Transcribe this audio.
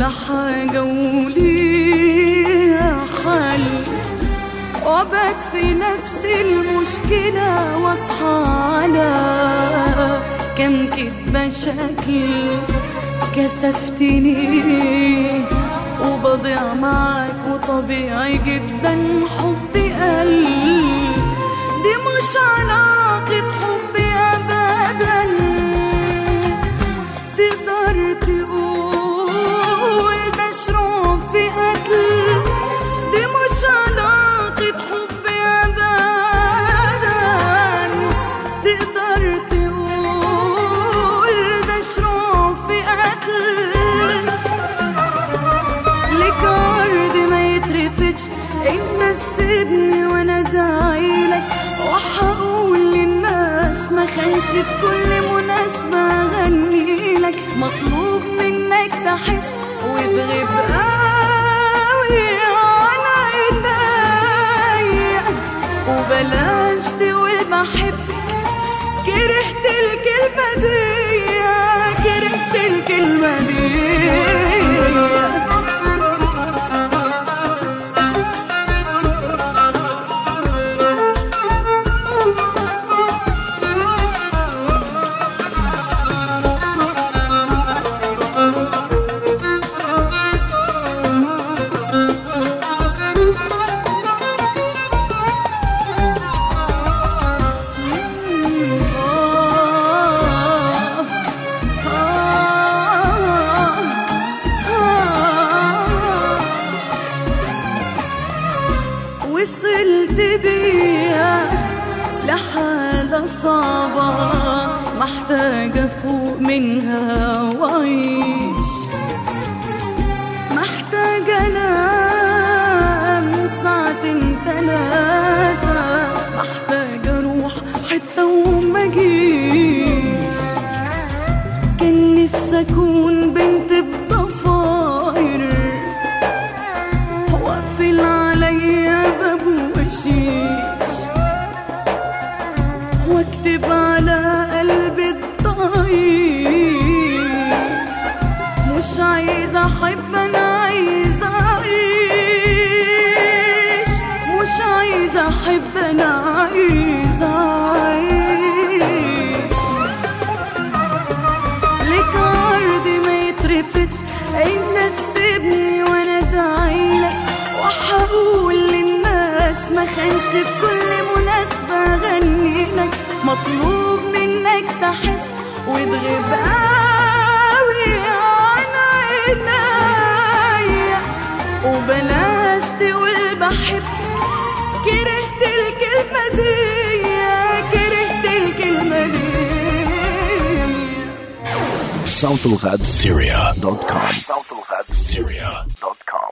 كل حاجة وليها حل وابات في نفس المشكلة واصحى على كم كدبة شكل كسفتني وبضيع معاك وطبيعي جدا حبي قل دي مش علاقة حبي أبدا تقدر تقول ده شروع في قتل دي مش علاقة حبي أبدا تقدر تقول ده شروع في قتل لك عرض ما يترفضش انت تسيبني وانا ادعيلك وهقول للناس ما خانش في كل مناسبة اغني لك مطلوب منك تحس وتغيب قوي على ايديا وبلاش تقول بحبك كرهت الكلمة دي كرهت الكلمة دي وصلت بيا لحالة صعبة محتاجة فوق منها وأعيش محتاجة أنام ساعتين تلاتة محتاجة أروح حتة وما أجيش كان نفسي أكون بنت بضفاير واقفل عليا باب وشيش واكتب على قلبي الضعيف مش عايزة أحب أنا عايزة أعيش مش عايزة أحب أنا عايزة أعيش لك عرض ما يترفضش انت تسيبني وانا ادعيلك وهقول للناس ما خانش في كل مناسبة اغني لك مطلوب منك تحس وتغيب قوي على ايديا وبلاش تقول بحبك كرهت الكلمة دي كرهت الكلمة دي صوت الغد سيريا دوت كوم صوت الغد سيريا دوت كوم